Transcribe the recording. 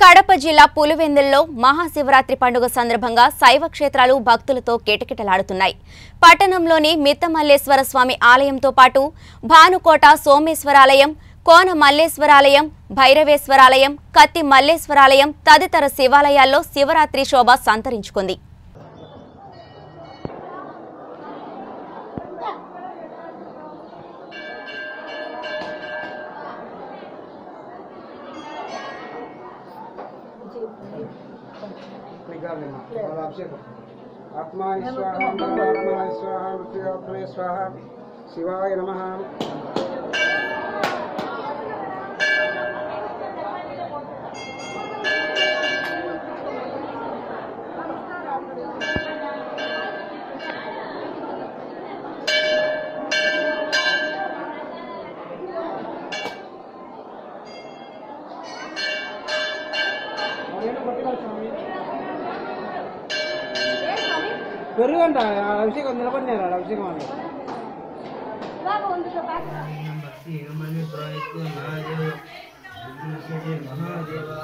కడప జిల్లా పులివెందుల్లో మహాశివరాత్రి పండుగ సందర్భంగా శైవ క్షేత్రాలు భక్తులతో కిటకిటలాడుతున్నాయి పట్టణంలోని మిత్తమల్లేశ్వర స్వామి ఆలయంతో పాటు భానుకోట సోమేశ్వరాలయం కోన మల్లేశ్వరాలయం భైరవేశ్వరాలయం కత్తి మల్లేశ్వరాలయం తదితర శివాలయాల్లో శివరాత్రి శోభ సంతరించుకుంది ఆత్మా స్వాహ ఆత్మా స్వాహ మృత్యుయాత్మనే స్వాహ శివాయ నమ పెరుగంట అభిషేకం నిలబడినారు అభిషేకం అని భక్తి మణి ప్రయత్న మహాదేవ మహాదేవ